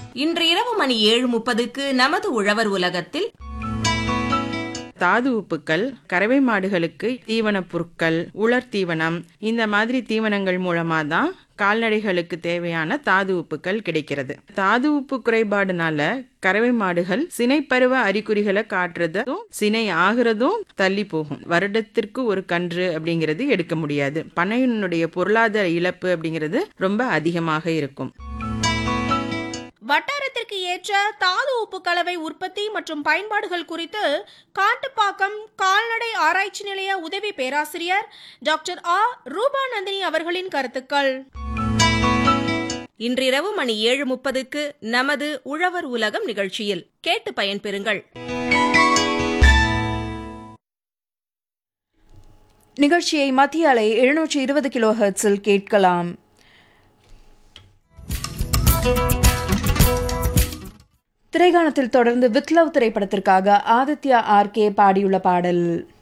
இன்று இரவு மணி ஏழு முப்பதுக்கு நமது உழவர் உலகத்தில் தாது உப்புக்கள் கறவை மாடுகளுக்கு தீவனப் பொருட்கள் உலர் தீவனம் இந்த மாதிரி தீவனங்கள் மூலமா தான் கால்நடைகளுக்கு தேவையான தாது உப்புக்கள் கிடைக்கிறது தாது உப்பு குறைபாடுனால கறவை மாடுகள் சினைப்பருவ அறிகுறிகளை காட்டுறதும் சினை ஆகிறதும் தள்ளி போகும் வருடத்திற்கு ஒரு கன்று அப்படிங்கிறது எடுக்க முடியாது பண்ணையினுடைய பொருளாதார இழப்பு அப்படிங்கிறது ரொம்ப அதிகமாக இருக்கும் வட்டாரத்திற்கு ஏற்ற தாது உப்பு கலவை உற்பத்தி மற்றும் பயன்பாடுகள் குறித்து காட்டுப்பாக்கம் கால்நடை ஆராய்ச்சி நிலைய உதவி பேராசிரியர் டாக்டர் ஆ ரூபாநந்தினி அவர்களின் கருத்துக்கள் இன்றிரவு மணி ஏழு முப்பதுக்கு நமது உழவர் உலகம் நிகழ்ச்சியில் கேட்டு பயன்பெறுங்கள் நிகழ்ச்சியை மத்திய அலை எழுநூற்றி இருபது கிலோ ஹெர்ட்ஸில் கேட்கலாம் திரைகாணத்தில் தொடர்ந்து வித் லவ் திரைப்படத்திற்காக ஆதித்யா ஆர்கே பாடியுள்ள பாடல்